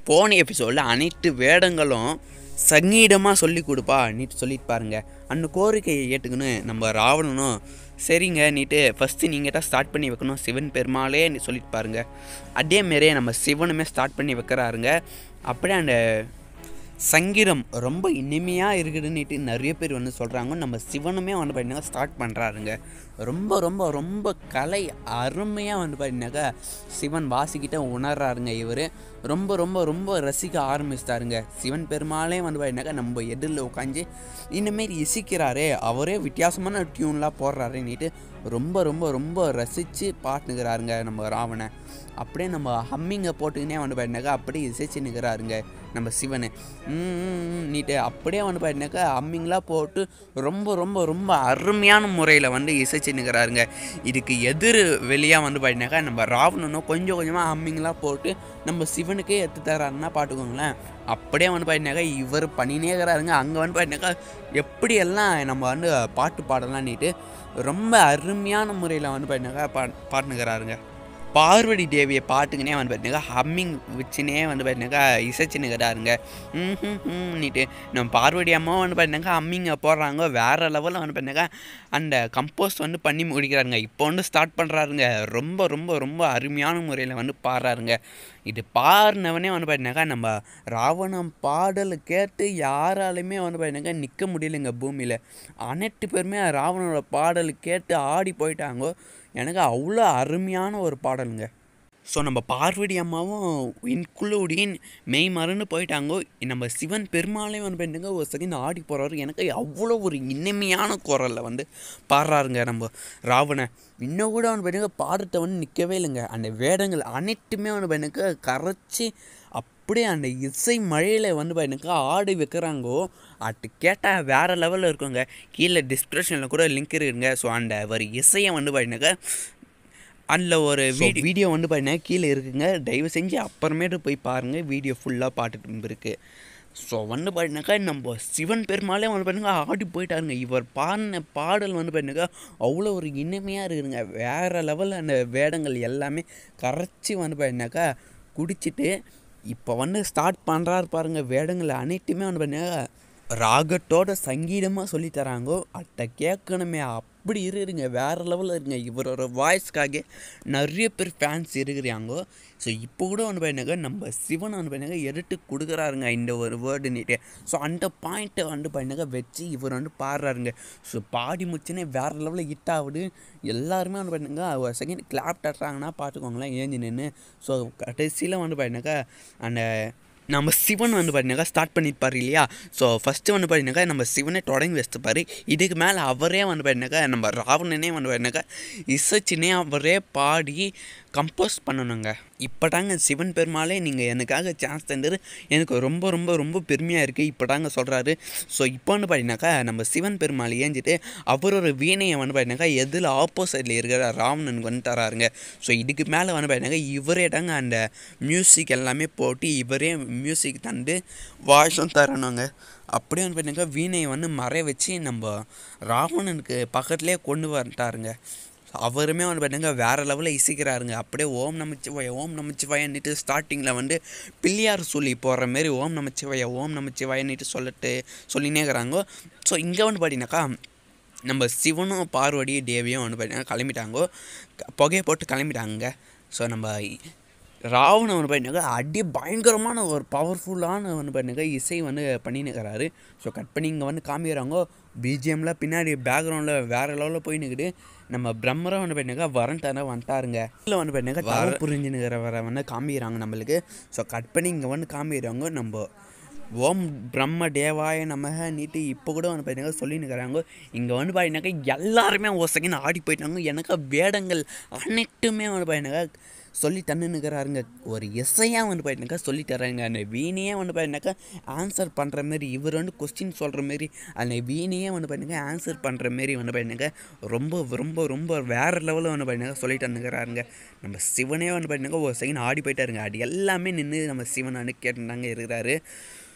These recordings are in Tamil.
போன எபிசோடில் அனைத்து வேடங்களும் சங்கீடமாக சொல்லி கொடுப்பா நீட்டு சொல்லிட்டு பாருங்க அந்த கோரிக்கையை ஏற்றுக்குன்னு நம்ம ராவணனும் சரிங்க நீட்டு ஃபஸ்ட்டு நீங்கள் தான் ஸ்டார்ட் பண்ணி வைக்கணும் சிவன் பெருமாளே நீ சொல்லிட்டு பாருங்க அதே மாரியே நம்ம சிவனுமே ஸ்டார்ட் பண்ணி வைக்கிறாருங்க அப்படியே அந்த சங்கீதம் ரொம்ப இனிமையாக இருக்குதுன்னுட்டு நிறைய பேர் வந்து சொல்கிறாங்க நம்ம சிவனுமே வந்து பார்த்தீங்கன்னா ஸ்டார்ட் பண்ணுறாருங்க ரொம்ப ரொம்ப ரொம்ப கலை அருமையாக வந்து பார்த்தீங்கன்னாக்கா சிவன் வாசிக்கிட்ட உணர்றாருங்க இவர் ரொம்ப ரொம்ப ரொம்ப ரசிக்க ஆரம்பிச்சிட்டாருங்க சிவன் பெருமாளே வந்து பார்த்தீங்கன்னாக்கா நம்ம எதிரில் உட்காந்து இந்தமாரி இசைக்கிறாரே அவரே வித்தியாசமான டியூன்லாம் போடுறாருன்னுட்டு ரொம்ப ரொம்ப ரொம்ப ரசித்து பாட்டுங்கிறாருங்க நம்ம ராவணன் அப்படியே நம்ம ஹம்மிங்கை போட்டுக்கினே வந்து பார்த்தீங்கன்னாக்கா அப்படியே இசைச்சு நிற்கிறாருங்க நம்ம சிவனு நீட்டு அப்படியே வந்து பார்த்தீங்கன்னாக்கா ஹம்மிங்லாம் போட்டு ரொம்ப ரொம்ப ரொம்ப அருமையான முறையில் வந்து இசைச்சு நிற்கிறாருங்க இதுக்கு எதிர் வெளியாக வந்து பார்த்தீங்கன்னாக்கா நம்ம ராவணனும் கொஞ்சம் கொஞ்சமாக ஹம்மிங்லாம் போட்டு நம்ம சிவனுக்கே எடுத்து தராருன்னா பாட்டுக்கோங்களேன் அப்படியே வந்து பார்த்தீங்கன்னாக்கா இவர் பண்ணினே இருக்கிறாருங்க அங்கே வந்து பார்த்தீங்கன்னாக்கா எப்படியெல்லாம் நம்ம வந்து பாட்டு பாடலான்னுட்டு ரொம்ப அருமையான முறையில் வந்து பார்த்தீங்கன்னாக்கா பா பாட்டுனுக்கிறாருங்க பார்வதி தேவியை பாட்டுக்குனே வந்து பார்த்தீங்கன்னா ஹம்மிங் வச்சுனே வந்து பார்த்தீங்கன்னாக்கா இசைச்சுனுக்கிறாருங்க நீட்டு நம்ம பார்வதி அம்மா வந்து பார்த்தீங்கன்னாக்கா ஹம்மிங்கை போடுறாங்க வேறு லெவலில் வந்து பார்த்தீங்கன்னாக்கா அந்த கம்போஸ் வந்து பண்ணி முடிக்கிறாருங்க இப்போ வந்து ஸ்டார்ட் பண்ணுறாருங்க ரொம்ப ரொம்ப ரொம்ப அருமையான முறையில் வந்து பாடுறாருங்க இது பாடினவனே வந்து பார்த்தீங்கன்னாக்கா நம்ம ராவணம் பாடல் கேட்டு யாராலுமே வந்து பார்த்தீங்கன்னாக்கா நிற்க முடியலைங்க பூமியில் அனைத்து பேருமே ராவணனோட பாடல் கேட்டு ஆடி போயிட்டாங்கோ எனக்கு அவ்வளோ அருமையான ஒரு பாடலுங்க ஸோ நம்ம பார்வதி அம்மாவும் இன்க்ளூடின் மெய் மறந்து போயிட்டாங்கோ நம்ம சிவன் பெருமாளே வந்து பார்த்தீங்கன்னா ஒரு செகண்ட் ஆடி போகிறாரு எனக்கு அவ்வளோ ஒரு இனிமையான குரலில் வந்து பாடுறாருங்க நம்ம ராவணன் இன்னும் கூட வந்து பார்த்தீங்கன்னா பாடுறத வந்து நிற்கவே இல்லைங்க அந்த வேடங்கள் அனைத்துமே வந்து பார்த்தீங்கன்னா கரைச்சி அப்படியே அந்த இசை மழையில் வந்து பார்த்தீங்கன்னா ஆடி வைக்கிறாங்கோ அது கேட்டால் வேறு லெவலில் இருக்குங்க கீழே டிஸ்கிரிப்ஷனில் கூட லிங்க் இருக்குங்க ஸோ அந்த ஒரு இசையை வந்து பார்த்தீங்கன்னாக்கா அதில் ஒரு வீடியோ வீடியோ வந்து பார்த்தீங்கன்னா கீழே இருக்குங்க தயவு செஞ்சு அப்புறமேட்டு போய் பாருங்கள் வீடியோ ஃபுல்லாக பாட்டுட்டு இருக்கு ஸோ வந்து பார்த்தீங்கன்னாக்கா நம்ம சிவன் பெருமாளே வந்து பார்த்தீங்கன்னா ஆடி போயிட்டாருங்க இவர் பாடின பாடல் வந்து பார்த்தீங்கன்னாக்கா அவ்வளோ ஒரு இனிமையாக இருக்குதுங்க வேறு லெவலில் அந்த வேடங்கள் எல்லாமே கரைச்சி வந்து பார்த்தீங்கன்னாக்கா குடிச்சிட்டு இப்போ வந்து ஸ்டார்ட் பண்ணுறாரு பாருங்கள் வேடங்கள் அனைத்துமே வந்து பார்த்தீங்கன்னா ராகத்தோட சங்கீதமாக சொல்லி தராங்கோ அட்டை கேட்கணுமே அப்படி இருக்குங்க வேறு லெவலில் இருக்குங்க இவரோட வாய்ஸ்க்காக நிறைய பேர் ஃபேன்ஸ் இருக்கிறாங்கோ ஸோ இப்போ கூட வந்து பார்த்தீங்கன்னா நம்ம சிவன் வந்து பார்த்தீங்கன்னா எடுத்து கொடுக்குறாருங்க இந்த ஒரு வேர்டு நீட்டு ஸோ அந்த பாயிண்ட்டை வந்து பார்த்தீங்கன்னா வச்சு இவர் வந்து பாடுறாருங்க ஸோ பாடி முடிச்சுனே வேறு லெவலில் ஹிட் ஆகுது எல்லாருமே வந்து பார்த்தீங்கன்னா ஒரு செகண்ட் கிளாப் தட்டுறாங்கன்னா பார்த்துக்கோங்களேன் ஏஞ்சி நின்று ஸோ கடைசியில் வந்து பார்த்தீங்கன்னாக்கா அந்த நம்ம சிவன் வந்து பார்த்தீங்கன்னாக்கா ஸ்டார்ட் பண்ணியிருப்பார் இல்லையா ஸோ ஃபஸ்ட்டு வந்து பார்த்தீங்கன்னாக்கா நம்ம சிவனை தொடங்கி வச்சுப்பார் இதுக்கு மேலே அவரே வந்து பார்த்தீங்கன்னாக்கா நம்ம ராவணனே வந்து பார்த்தீங்கன்னாக்கா இசைச்சினே அவரே பாடி கம்போஸ் பண்ணணுங்க இப்போ தாங்க சிவன் பெருமாளே நீங்கள் எனக்காக சான்ஸ் தந்தது எனக்கு ரொம்ப ரொம்ப ரொம்ப பெருமையாக இருக்குது இப்போ தாங்க சொல்கிறாரு ஸோ இப்போ வந்து பார்த்தீங்கன்னாக்கா நம்ம சிவன் பெருமாள் ஏஞ்சிட்டு அவரோட வீணையை வந்து பார்த்தீங்கன்னாக்கா எதில் ஆப்போசிட்டில் இருக்கிற ராவணனுக்கு வந்து தராருங்க ஸோ இதுக்கு மேலே வந்து பார்த்தீங்கன்னாக்கா இவரே தாங்க அந்த மியூசிக் எல்லாமே போட்டு இவரே மியூசிக் தந்து வாய்ஸும் தரணுங்க அப்படியே வந்து பார்த்தீங்கன்னா வீணையை வந்து மறைய வச்சு நம்ம ராவணனுக்கு பக்கத்துலேயே கொண்டு வந்துட்டாருங்க அவருமே வந்து பார்த்தீங்கன்னா வேறு லெவலில் இசைக்கிறாருங்க அப்படியே ஓம் நமச்சிவாய ஓம் நமச்சிவாயன்னுட்டு ஸ்டார்டிங்கில் வந்து பிள்ளையார் சொல்லி போடுற மாரி ஓம் நமச்சிவாய ஓம் நமச்சிவாயன்னுட்டு சொல்லிட்டு சொல்லினே இருக்கிறாங்க ஸோ இங்கே வந்து பார்த்தீங்கன்னாக்கா நம்ம சிவனும் பார்வதி தேவியும் வந்து பார்த்தீங்கன்னா கிளம்பிட்டாங்கோ புகையை போட்டு கிளம்பிட்டாங்க ஸோ நம்ம ராவணன் வந்து பார்த்தீங்கன்னா அடி பயங்கரமான ஒரு பவர்ஃபுல்லான வந்து பார்த்தீங்கன்னா இசை வந்து பண்ணினுக்கிறாரு ஸோ கட் பண்ணி இங்கே வந்து காமிக்கிறாங்க பிஜிஎம்லாம் பின்னாடி பேக்ரவுண்டில் வேறு லெவலில் போய் நிற்குது நம்ம பிரம்மரை வந்து பார்த்தீங்கன்னா வரண்டார வந்துட்டாருங்க இல்லை வந்து பார்த்தீங்கன்னா தர புரிஞ்சுனுக்கிறவரை வந்து காமிக்கிறாங்க நம்மளுக்கு ஸோ கட் பண்ணி இங்கே வந்து காமிக்கிறாங்க நம்ம ஓம் பிரம்ம தேவாய நமக நீட்டு இப்போ கூட வந்து பார்த்தீங்கன்னா சொல்லினுக்கிறாங்க இங்கே வந்து பார்த்தீங்கன்னாக்கா எல்லாருமே ஒரு செகண்ட் ஆடி போயிட்டாங்க எனக்கு வேடங்கள் அனைத்துமே வந்து பார்த்தீங்கன்னாக்கா சொல்லி தன்னுனுக்கிறாருங்க ஒரு இசையாக வந்து பார்த்தீங்கன்னாக்கா சொல்லி தர்றாங்க அந்த வீணையே வந்து பார்த்தீங்கன்னாக்கா ஆன்சர் பண்ணுற மாரி இவர் வந்து கொஸ்டின் சொல்கிற மாரி அந்த வீணையே வந்து பார்த்தீங்கன்னா ஆன்சர் பண்ணுற மாரி வந்து பார்த்தீங்கன்னாக்கா ரொம்ப ரொம்ப ரொம்ப வேறு லெவலில் வந்து பார்த்தீங்கன்னா சொல்லி தந்துக்கிறாருங்க நம்ம சிவனே வந்து பார்த்தீங்கன்னா ஒரு செகண்ட் ஆடி போயிட்டாருங்க அது எல்லாமே நின்று நம்ம சிவன் வந்து கேட்டுட்டாங்க இருக்கிறாரு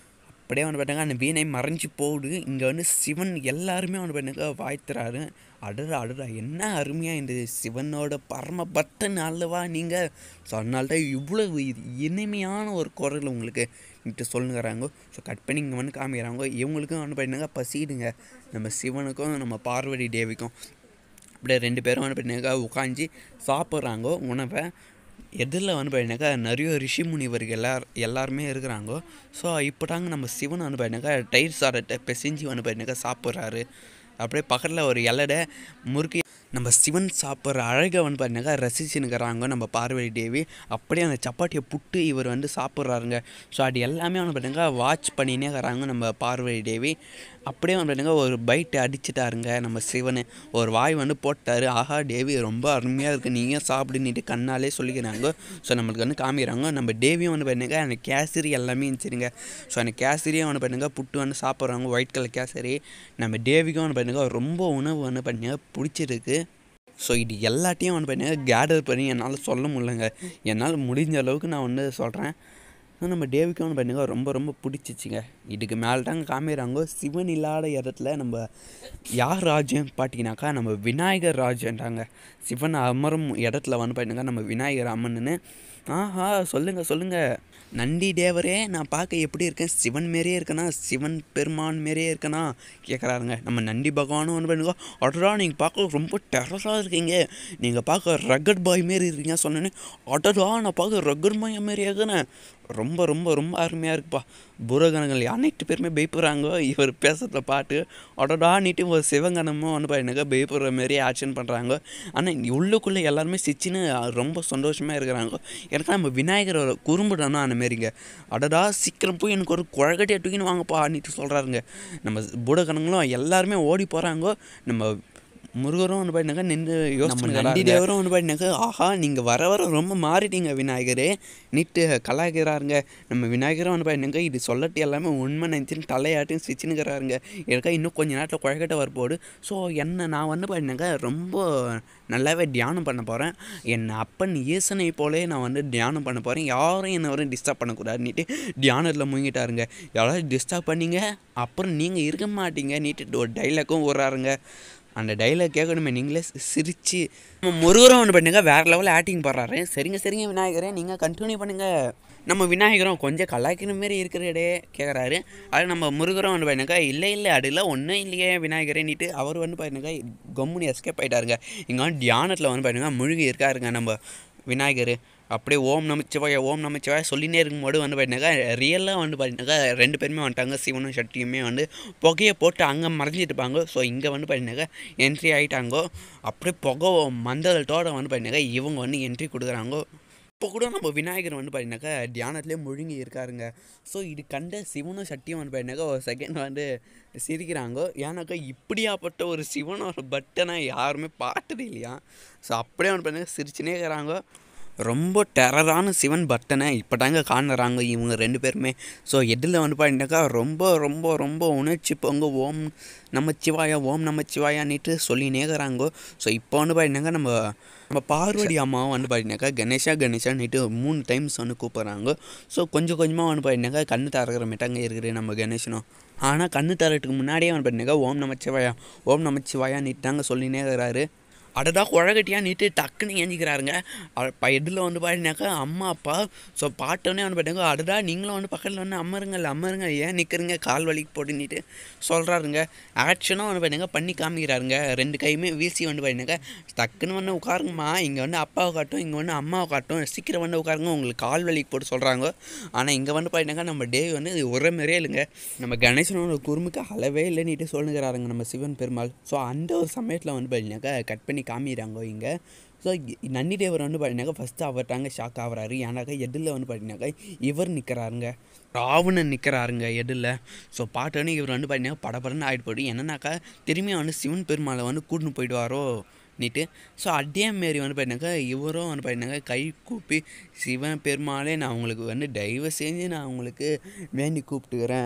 அப்படியே வந்து பார்த்தீங்கன்னா அந்த வீணை மறைஞ்சு போகுது இங்கே வந்து சிவன் எல்லாருமே வந்து பார்த்தீங்கன்னா வாழ்த்துறாரு அடடா அடடா என்ன அருமையாக இந்த சிவனோட பரம பக்தன் அல்லவா நீங்கள் ஸோ அதனால தான் இவ்வளவு இது இனிமையான ஒரு குரல் உங்களுக்கு இன்ட்டு சொல்லுங்கிறாங்க ஸோ கட் பண்ணி இங்கே வந்து காமிக்கிறாங்க இவங்களுக்கும் வந்து பார்த்தீங்கன்னா பசிடுங்க நம்ம சிவனுக்கும் நம்ம பார்வதி தேவிக்கும் அப்படியே ரெண்டு பேரும் வந்து பார்த்தீங்கன்னா உட்காந்து சாப்பிட்றாங்க உணவை எதிரில் வந்து பார்த்தீங்கன்னாக்கா நிறைய ரிஷி முனிவர்கள் எல்லார் எல்லாருமே இருக்கிறாங்க ஸோ இப்போ தாங்க நம்ம சிவன் வந்து பார்த்தீங்கன்னாக்கா தயிர் சாதத்தை பிசைஞ்சு வந்து பார்த்தீங்கன்னாக்கா சாப்பிட்றாரு அப்படியே பக்கத்தில் ஒரு இலடை முறுக்கி நம்ம சிவன் சாப்பிட்ற அழகை வந்து பார்த்தீங்கன்னாக்கா ரசிச்சுன்னுக்கிறாங்க நம்ம பார்வதி தேவி அப்படியே அந்த சப்பாத்தியை புட்டு இவர் வந்து சாப்பிட்றாருங்க ஸோ அது எல்லாமே வந்து பார்த்தீங்கன்னா வாட்ச் பண்ணினே இருக்கிறாங்க நம்ம பார்வதி தேவி அப்படியே வந்து பார்த்தீங்கன்னா ஒரு பைட் அடிச்சிட்டாருங்க நம்ம சிவன் ஒரு வாய் வந்து போட்டார் ஆஹா தேவி ரொம்ப அருமையாக இருக்குது நீங்கள் சாப்பிடுன்னுட்டு கண்ணாலே சொல்லிக்கிறாங்க ஸோ நம்மளுக்கு வந்து காமிக்கிறாங்க நம்ம தேவியும் வந்து பார்த்தீங்கன்னா அந்த கேசரி எல்லாமே இருந்துச்சுருங்க ஸோ அந்த கேசரியும் வந்து பார்த்தீங்கன்னா புட்டு வந்து சாப்பிட்றாங்க ஒயிட் கலர் கேசரி நம்ம தேவிக்கும் வந்து பார்த்தீங்கன்னா ரொம்ப உணவு வந்து பார்த்தீங்கன்னா பிடிச்சிருக்கு ஸோ இது எல்லாத்தையும் வந்து பார்த்தீங்கன்னா கேதர் பண்ணி என்னால் சொல்ல முடியலங்க என்னால் முடிஞ்ச அளவுக்கு நான் வந்து சொல்கிறேன் நம்ம டேவிக்கு வந்து பார்த்தீங்கன்னா ரொம்ப ரொம்ப பிடிச்சிச்சிங்க இதுக்கு மேலே தாங்க காமிக்கிறாங்க சிவன் இல்லாத இடத்துல நம்ம யார் ராஜ்யம் பார்த்தீங்கன்னாக்கா நம்ம விநாயகர் ராஜ்யன்றாங்க சிவன் அமரும் இடத்துல வந்து பார்த்தீங்கன்னா நம்ம விநாயகர் அம்மன்னு ஆஹா சொல்லுங்கள் சொல்லுங்கள் நந்தி தேவரே நான் பார்க்க எப்படி இருக்கேன் சிவன் மாரியே இருக்கேனா சிவன் பெருமான் மாரியே இருக்கேனா கேட்குறாருங்க நம்ம நந்தி பகவானும் வந்து பண்ணுங்க அடடா நீங்கள் பார்க்க ரொம்ப டெரராக இருக்கீங்க நீங்கள் பார்க்க ரகட் பாய் மாரி இருக்கீங்க சொன்னேன்னே அடடா நான் பார்க்க ரகட் பாய் மாரி இருக்கேனே ரொம்ப ரொம்ப ரொம்ப அருமையாக இருக்குப்பா பூரகணங்கள் அனைத்து பேருமே பயப்படுறாங்க இவர் பேசுகிறத பாட்டு அடடா நீட்டு ஒரு சிவகணமும் வந்து பார்த்தீங்கன்னா பயப்படுற மாரி ஆக்ஷன் பண்ணுறாங்க ஆனால் உள்ளுக்குள்ளே எல்லாருமே சிச்சின்னு ரொம்ப சந்தோஷமாக இருக்கிறாங்க எனக்கு நம்ம விநாயகரோட குறும்புடனும் அந்த மாரிங்க அடடா சீக்கிரம் போய் எனக்கு ஒரு குழக்கட்டியை தூக்கின்னு வாங்கப்பா நீட்டு சொல்கிறாருங்க நம்ம பூடகணங்களும் எல்லாருமே ஓடி போகிறாங்க நம்ம முருகரும் வந்து பார்த்தீங்கன்னா நின்று யோசிச்சு நந்தி தேவரும் வந்து பார்த்தீங்கன்னா ஆஹா நீங்கள் வர வர ரொம்ப மாறிட்டீங்க விநாயகரே நீட்டு கலாய்க்கிறாருங்க நம்ம விநாயகரும் வந்து பார்த்தீங்கன்னா இது சொல்லட்டு எல்லாமே உண்மை நினச்சின்னு தலையாட்டின்னு சிச்சுனுக்கிறாருங்க எனக்கா இன்னும் கொஞ்ச நேரத்தில் குழக்கட்ட வரப்போகுது ஸோ என்ன நான் வந்து பார்த்தீங்கன்னா ரொம்ப நல்லாவே தியானம் பண்ண போகிறேன் என் அப்பன் ஈசனை போலே நான் வந்து தியானம் பண்ண போகிறேன் யாரும் என்னை வரும் டிஸ்டர்ப் பண்ணக்கூடாதுன்னுட்டு தியானத்தில் முங்கிட்டாருங்க யாராவது டிஸ்டர்ப் பண்ணீங்க அப்புறம் நீங்கள் இருக்க மாட்டீங்க நீட்டு ஒரு டைலாக்கும் விட்றாருங்க அந்த டைலாக் கேட்கணுமே நீங்களே சி- சிரிச்சு நம்ம முருகரும் ஒன்று பண்ணுங்க வேறு லெவலில் ஆக்டிங் போடுறாரு சரிங்க சரிங்க விநாயகரே நீங்கள் கண்டினியூ பண்ணுங்க நம்ம விநாயகரும் கொஞ்சம் கலாய்க்கிற மாரி இருக்கிறடே கேட்குறாரு அது நம்ம முருகரும் வந்து பண்ணுங்க இல்லை இல்லை அதுல ஒன்றும் இல்லையே விநாயகரேன்னுட்டு அவர் வந்து பாருங்க கம்முனி எஸ்கேப் ஆயிட்டாருங்க இங்கே வந்து தியானத்தில் வந்து பாருங்க முழுகி இருக்காருங்க நம்ம விநாயகர் அப்படியே ஓம் நமச்சிவாய ஓம் நமச்சிவாய சொல்லினே இருக்கும்போது வந்து பார்த்தீங்கன்னாக்கா ரியலாக வந்து பார்த்தீங்கன்னாக்கா ரெண்டு பேருமே வந்துட்டாங்க சிவனும் சக்தியுமே வந்து புகையை போட்டு அங்கே மறைஞ்சிட்டு இருப்பாங்க ஸோ இங்கே வந்து பார்த்தீங்கன்னாக்கா என்ட்ரி ஆகிட்டாங்கோ அப்படியே புகை மந்தளத்தோட வந்து பார்த்தீங்கன்னாக்கா இவங்க வந்து என்ட்ரி கொடுக்குறாங்க இப்போ கூட நம்ம விநாயகர் வந்து பார்த்தீங்கன்னாக்கா தியானத்திலே முழுங்கி இருக்காருங்க ஸோ இது கண்ட சிவனும் சக்தியும் வந்து பார்த்தீங்கன்னாக்கா ஒரு செகண்ட் வந்து சிரிக்கிறாங்க ஏன்னாக்கா இப்படியாப்பட்ட ஒரு சிவனோட பட்டனை யாருமே பார்த்தது இல்லையா ஸோ அப்படியே வந்து பார்த்தீங்கன்னா சிரிச்சுனே இருக்கிறாங்க ரொம்ப டெரரான சிவன் பட்டனை இப்போ தாங்க காணுறாங்க இவங்க ரெண்டு பேருமே ஸோ எதில் வந்து பார்த்தீங்கன்னாக்கா ரொம்ப ரொம்ப ரொம்ப உணர்ச்சி பொங்க ஓம் நமச்சிவாயா ஓம் நமச்சிவாயான்னுட்டு சொல்லினே இருக்கிறாங்க ஸோ இப்போ வந்து பார்த்தீங்கன்னாக்கா நம்ம நம்ம பார்வதி அம்மாவும் வந்து பார்த்தீங்கன்னாக்கா கணேஷா கணேஷான்னுட்டு மூணு டைம்ஸ் வந்து கூப்பிட்றாங்க ஸோ கொஞ்சம் கொஞ்சமாக வந்து பார்த்தீங்கன்னாக்கா கண்ணு திறக்கிற மாட்டாங்க இருக்குது நம்ம கணேசனும் ஆனால் கண்ணு தரத்துக்கு முன்னாடியே வந்து பார்த்தீங்கன்னாக்கா ஓம் நமச்சிவாயா ஓம் நமச்சிவாயான்னுட்டு தாங்க சொல்லினே இருக்கிறாரு அடடா குழகட்டியா நீட்டு டக்குன்னு ஏஞ்சிக்கிறாருங்க எதில் வந்து பாடினாக்கா அம்மா அப்பா ஸோ பாட்டோன்னே வந்து பாட்டாங்க அடடா நீங்களும் வந்து பக்கத்தில் வந்து அமருங்கள் அமருங்க ஏன் நிற்கிறீங்க கால் வலிக்கு போட்டுன்னுட்டு சொல்கிறாருங்க ஆக்ஷனும் வந்து பாருங்க பண்ணி காமிக்கிறாருங்க ரெண்டு கையுமே வீசி வந்து பாருங்க டக்குன்னு வந்து உட்காருங்கம்மா இங்கே வந்து அப்பாவை காட்டும் இங்கே வந்து அம்மாவை காட்டும் சீக்கிரம் வந்து உட்காருங்க உங்களுக்கு கால் வலிக்கு போட்டு சொல்கிறாங்க ஆனால் இங்கே வந்து பாருங்க நம்ம டேவி வந்து ஒரே மாதிரியே இல்லைங்க நம்ம கணேசனோட குறும்புக்கு அளவே இல்லைன்னுட்டு சொல்லுங்கிறாருங்க நம்ம சிவன் பெருமாள் ஸோ அந்த ஒரு சமயத்தில் வந்து பார்த்தீங்கன்னாக்கா கட் பண்ணி காமிக்கிறாங்க இங்கே ஸோ நன்னி தேவர் வந்து பார்த்தீங்கன்னாக்கா ஃபஸ்ட்டு அவர்ட்டாங்க ஷாக் ஆகுறாரு ஏன்னாக்கா எதில் வந்து பார்த்தீங்கன்னாக்கா இவர் நிற்கிறாருங்க ராவணன் நிற்கிறாருங்க எதில் ஸோ பாட்டோன்னே இவர் வந்து பார்த்தீங்கன்னா படபடன்னு ஆகிட்டு போய்ட்டு என்னன்னாக்கா திரும்பி வந்து சிவன் பெருமாளை வந்து கூட்டின்னு போயிடுவாரோ நீட்டு ஸோ அதே மாரி வந்து பார்த்தீங்கன்னாக்கா இவரும் வந்து பார்த்தீங்கன்னாக்கா கை கூப்பி சிவன் பெருமாளே நான் உங்களுக்கு வந்து தயவு செஞ்சு நான் உங்களுக்கு வேண்டி கூப்பிட்டுக்கிறேன்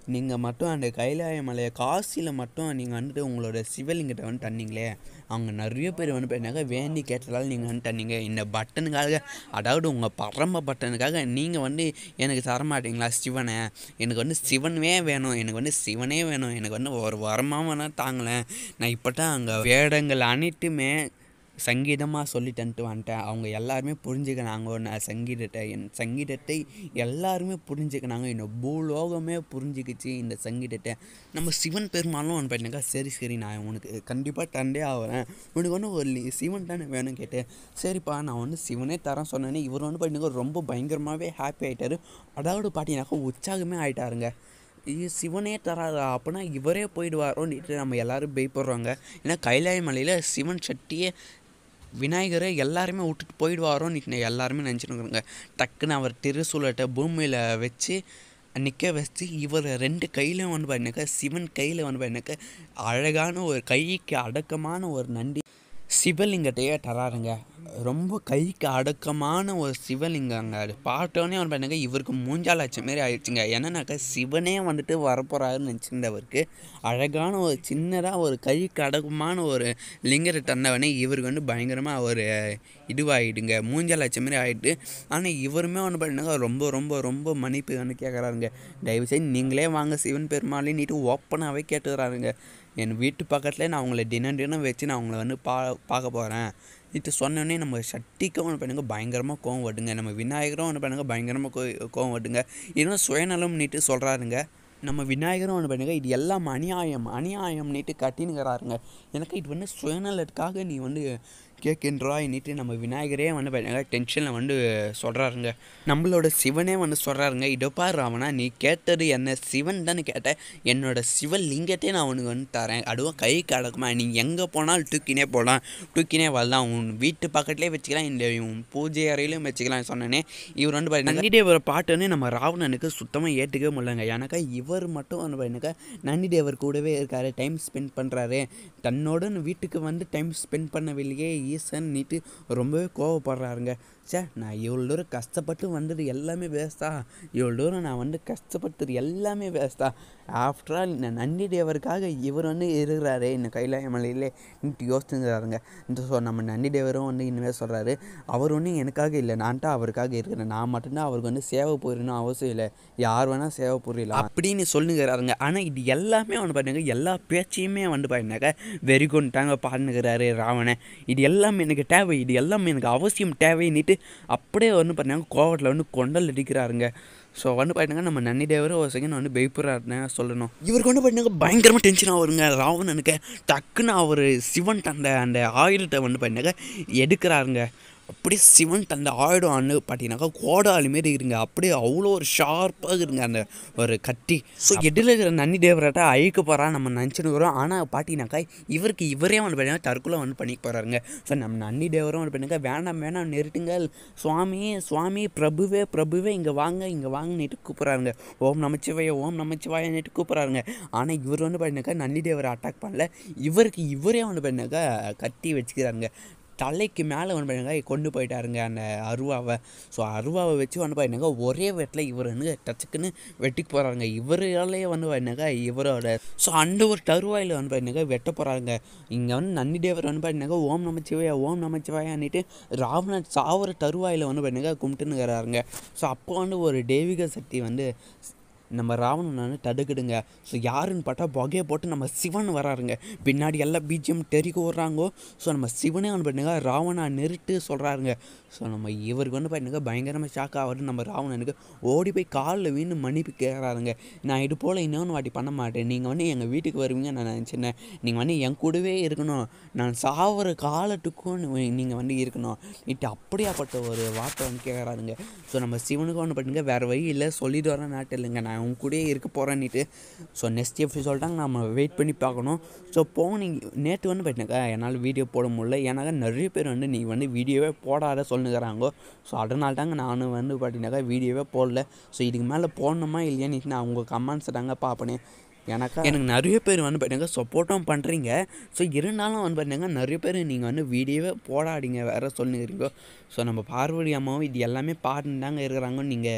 நீங்கள் மட்டும் அந்த கைலாய மலையை காசியில் மட்டும் நீங்கள் வந்துட்டு உங்களோட சிவலிங்கத்தை வந்து தண்ணீங்களே அவங்க நிறைய பேர் வந்து பார்த்தீங்கன்னா வேண்டி கேட்டதால் நீங்கள் வந்து தண்ணீங்க இந்த பட்டனுக்காக அதாவது உங்கள் பரம்ப பட்டனுக்காக நீங்கள் வந்து எனக்கு தர மாட்டீங்களா சிவனை எனக்கு வந்து சிவனே வேணும் எனக்கு வந்து சிவனே வேணும் எனக்கு வந்து ஒரு வரமாக வேணால் தாங்களேன் நான் இப்போ தான் அங்கே வேடங்கள் அனைத்துமே சங்கீதமாக சொல்லிட்டன்ட்டு வந்துட்டேன் அவங்க எல்லாருமே புரிஞ்சுக்கினாங்க நான் சங்கீதத்தை என் சங்கீதத்தை எல்லாருமே புரிஞ்சுக்கினாங்க இந்த பூலோகமே புரிஞ்சுக்கிச்சு இந்த சங்கீதத்தை நம்ம சிவன் பெருமாளும் ஒன்று பண்ணிக்கா சரி சரி நான் உனக்கு கண்டிப்பாக தண்டே ஆகிறேன் உனக்கு வந்து ஒரு லி- சிவன் தானே வேணும் கேட்டேன் சரிப்பா நான் வந்து சிவனே தரேன் சொன்னேனே இவர் வந்து பண்ணிக்க ரொம்ப பயங்கரமாகவே ஹாப்பி ஆகிட்டாரு அதாவது பார்த்தீங்கன்னாக்கா உற்சாகமே ஆயிட்டாருங்க இது சிவனே தராதா அப்படின்னா இவரே போயிடுவாரோன்னுட்டு நம்ம எல்லாரும் பயப்படுறாங்க ஏன்னா கைலாய மலையில் சிவன் சட்டியே விநாயகரை எல்லாருமே விட்டுட்டு போயிடுவாரோன்னு எல்லாருமே நினச்சிருக்குறாங்க டக்குன்னு அவர் திருசூலத்தை பூமியில் வச்சு நிற்க வச்சு இவர் ரெண்டு கையிலும் வந்து பாருனாக்கா சிவன் கையில் வந்து பாருனாக்கா அழகான ஒரு கைக்கு அடக்கமான ஒரு நண்டி சிவலிங்கத்தையே தராருங்க ரொம்ப கைக்கு அடக்கமான ஒரு சிவலிங்கங்க அது பார்த்தோன்னே வந்து பாருங்க இவருக்கு மூஞ்சால் அச்ச மாரி ஆயிடுச்சுங்க என்னன்னாக்கா சிவனே வந்துட்டு வரப்போறாருன்னு நினச்சிருந்தவருக்கு அழகான ஒரு சின்னதாக ஒரு கைக்கு அடக்கமான ஒரு லிங்கத்தை தந்தவனே இவருக்கு வந்து பயங்கரமாக ஒரு இதுவாகிடுங்க மூஞ்சால் அச்ச மாரி ஆகிட்டு ஆனால் இவருமே வந்து பாருங்க ரொம்ப ரொம்ப ரொம்ப மன்னிப்பு வந்து கேட்குறாருங்க தயவுசெய்து நீங்களே வாங்க சிவன் பெருமாளே நீட்டு ஓப்பனாகவே கேட்டுக்கிறாருங்க என் வீட்டு பக்கத்தில் நான் அவங்கள தினம் தினம் வச்சு நான் அவங்கள வந்து பா பார்க்க போகிறேன் இது சொன்னோடனே நம்ம சக்திக்கும் ஒன்று பண்ணுங்க பயங்கரமாக கோவம் வருதுங்க நம்ம விநாயகரும் ஒன்று பண்ணுங்க பயங்கரமாக கோ கோவம் வருதுங்க இன்னும் சுயநலம் நீட்டு சொல்கிறாருங்க நம்ம விநாயகரும் ஒன்று பண்ணுங்க இது எல்லாம் அநியாயம் அநியாயம் நீட்டு கட்டினுங்கிறாருங்க எனக்கு இது வந்து சுயநலத்துக்காக நீ வந்து கேட்கின்றாய்ன்னுட்டு நம்ம விநாயகரே வந்து பாருங்க டென்ஷனில் வந்து சொல்கிறாருங்க நம்மளோட சிவனே வந்து சொல்கிறாருங்க இதோ பாரு ராவணா நீ கேட்டது என்ன சிவன் தானே கேட்ட என்னோட சிவலிங்கத்தை நான் உனக்கு வந்து தரேன் அதுவும் கை கடக்குமா நீ எங்கே போனாலும் தூக்கினே போகலாம் தூக்கினே வரலாம் உன் வீட்டு பக்கத்துலேயே வச்சுக்கலாம் இந்த உன் பூஜை அறையிலையும் வச்சுக்கலாம் சொன்னேனே இவர் வந்து பாருங்க நந்திதேவர் பாட்டு வந்து நம்ம ராவணனுக்கு சுத்தமாக ஏற்றுக்கவே முடியலங்க எனக்கா இவர் மட்டும் வந்து பாருங்க நந்திதேவர் கூடவே இருக்காரு டைம் ஸ்பெண்ட் பண்ணுறாரு தன்னோட வீட்டுக்கு வந்து டைம் ஸ்பெண்ட் பண்ணவில்லையே ஈசன் நீட்டு ரொம்பவே கோவப்படுறாருங்க ச்சே நான் இவ்வளோ தூரம் கஷ்டப்பட்டு வந்தது எல்லாமே வேஸ்ட்டா இவ்வளோ தூரம் நான் வந்து கஷ்டப்பட்டது எல்லாமே வேஸ்ட்டா ஆஃப்டர் ஆல் இந்த நந்தி தேவருக்காக இவர் வந்து இருக்கிறாரு இந்த கைலாய மலையிலே நீட்டு யோசிச்சுங்கிறாருங்க இந்த ஸோ நம்ம நந்தி தேவரும் வந்து இனிமேல் சொல்கிறாரு அவர் ஒன்றும் எனக்காக இல்லை நான் தான் அவருக்காக இருக்கிறேன் நான் மட்டும்தான் அவருக்கு வந்து சேவை புரியணும் அவசியம் இல்லை யார் வேணால் சேவை புரியலாம் அப்படின்னு சொல்லுங்கிறாருங்க ஆனால் இது எல்லாமே வந்து பாருங்க எல்லா பேச்சையுமே வந்து பாருனாக்க வெறி கொண்டுட்டாங்க பாடுனுக்கிறாரு ராவணன் இது எல்லாம் எனக்கு தேவை இது எல்லாம் எனக்கு அவசியம் தேவைன்னுட்டு அப்படியே வந்து பாருங்க கோவத்தில் வந்து கொண்டல் அடிக்கிறாருங்க ஸோ வந்து பாருங்க நம்ம நன்னி தேவரும் ஒரு செகண்ட் வந்து பயப்படுறாருன்னு சொல்லணும் இவருக்கு வந்து பாருங்க பயங்கரமாக டென்ஷனாக வருங்க ராவணனுக்கு டக்குன்னு அவர் சிவன் அந்த அந்த ஆயுதத்தை வந்து பாருங்க எடுக்கிறாருங்க அப்படியே சிவன் தந்த ஆயுதம் வந்து பார்த்தீங்கன்னாக்கா கோடாலி மாரி இருங்க அப்படியே அவ்வளோ ஒரு ஷார்ப்பாக இருங்க அந்த ஒரு கத்தி ஸோ எதில் இருக்கிற நன்னி தேவராட்ட அழிக்க போகிறா நம்ம நினச்சினுக்கிறோம் ஆனால் பார்த்தீங்கன்னாக்கா இவருக்கு இவரே வந்து பார்த்தீங்கன்னா தற்கொலை வந்து பண்ணிக்க போகிறாருங்க ஸோ நம்ம நன்னி தேவரும் வந்து பண்ணுங்க வேண்டாம் வேணாம் நிறுத்துங்கள் சுவாமி சுவாமி பிரபுவே பிரபுவே இங்கே வாங்க இங்கே வாங்கன்னுட்டு கூப்பிட்றாருங்க ஓம் நமச்சிவாய ஓம் நமச்சிவாயன்னுட்டு கூப்பிட்றாருங்க ஆனால் இவர் வந்து பார்த்தீங்கன்னாக்கா நன்னி தேவரை அட்டாக் பண்ணல இவருக்கு இவரே வந்து பார்த்தீங்கன்னாக்கா கத்தி வச்சுக்கிறாருங்க தலைக்கு மேலே வந்து பாருங்க கொண்டு போயிட்டாருங்க அந்த அருவாவை ஸோ அருவாவை வச்சு வந்து பாருங்க ஒரே வெட்டில் இவர் வந்து டச்சுக்குன்னு வெட்டிக்கு போகிறாருங்க இவராலேயே வந்து பாருங்க இவரோட ஸோ அந்த ஒரு தருவாயில் வந்து பாருங்க வெட்ட போகிறாருங்க இங்கே வந்து நந்தி தேவர் வந்து பாருங்க ஓம் நமச்சிவாயா ஓம் நமச்சிவாயான்னுட்டு ராவணன் சாவர தருவாயில் வந்து பாருங்க கும்பிட்டுன்னுக்கிறாருங்க ஸோ அப்போ வந்து ஒரு தெய்வீக சக்தி வந்து நம்ம ராவணன் வந்து தடுக்கிடுங்க ஸோ யாருன்னு பார்த்தா புகையை போட்டு நம்ம சிவன் வராருங்க பின்னாடி எல்லாம் பிஜிஎம் தெறிக்க விட்றாங்கோ ஸோ நம்ம சிவனே வந்து பண்ணுங்க ராவணா நிறுத்து சொல்கிறாருங்க ஸோ நம்ம இவருக்கு வந்து பாருங்க பயங்கரமாக ஷாக் ஆகுது நம்ம ராவணனுக்கு ஓடி போய் காலில் வீண்டு மன்னிப்பு கேட்குறாருங்க நான் இது போல் இன்னொன்று வாட்டி பண்ண மாட்டேன் நீங்கள் வந்து எங்கள் வீட்டுக்கு வருவீங்க நான் நினச்சினேன் நீங்கள் வந்து என் கூடவே இருக்கணும் நான் சாவர காலத்துக்கும் நீங்கள் வந்து இருக்கணும் இட்டு அப்படியாப்பட்ட ஒரு வார்த்தை வந்து கேட்குறாருங்க ஸோ நம்ம சிவனுக்கு ஒன்று பண்ணுங்க வேறு வழி இல்லை சொல்லிட்டு வரேன் நாட்டு இல்லைங்க நான் உங்க கூடயே இருக்க போகிறேன்னுட்டு ஸோ நெக்ஸ்ட் எபிசோட் தான் நம்ம வெயிட் பண்ணி பார்க்கணும் ஸோ போனீங்க நேற்று வந்து பார்த்தீங்கன்னாக்கா என்னால் வீடியோ போட முடியல ஏன்னாக்கா நிறைய பேர் வந்து நீங்கள் வந்து வீடியோவே போடாத சொல்லுங்கிறாங்க ஸோ அதனால தாங்க நானும் வந்து பார்த்தீங்கன்னாக்கா வீடியோவே போடல ஸோ இதுக்கு மேலே போடணுமா இல்லையான்னு நான் உங்கள் கமெண்ட்ஸ் தாங்க பார்ப்பேன் எனக்கா எனக்கு நிறைய பேர் வந்து பார்த்தீங்கன்னா சப்போர்ட்டும் பண்ணுறீங்க ஸோ இருந்தாலும் வந்து பார்த்தீங்கன்னா நிறைய பேர் நீங்கள் வந்து வீடியோவே போடாதீங்க வேறு சொல்லுங்கிறீங்க ஸோ நம்ம பார்வதி அம்மாவும் இது எல்லாமே பார்த்துட்டு தாங்க இருக்கிறாங்கன்னு நீங்கள்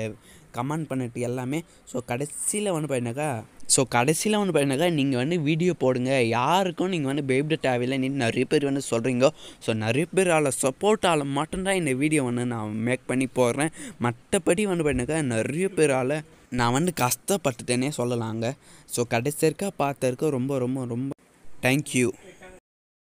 கமெண்ட் பண்ணிட்டு எல்லாமே ஸோ கடைசியில் வந்து பார்த்தீங்கன்னாக்கா ஸோ கடைசியில் வந்து பார்த்தீங்கன்னாக்கா நீங்கள் வந்து வீடியோ போடுங்க யாருக்கும் நீங்கள் வந்து பயப்பட தேவையில்லை நீ நிறைய பேர் வந்து சொல்கிறீங்க ஸோ நிறைய பேரால் சப்போர்ட்டால் மட்டும்தான் இந்த வீடியோ வந்து நான் மேக் பண்ணி போடுறேன் மற்றபடி வந்து பார்த்தீங்கன்னாக்கா நிறைய பேரால் நான் வந்து கஷ்டப்பட்டுட்டேனே சொல்லலாங்க ஸோ கடைசி இருக்க பார்த்த இருக்க ரொம்ப ரொம்ப ரொம்ப தேங்க்யூ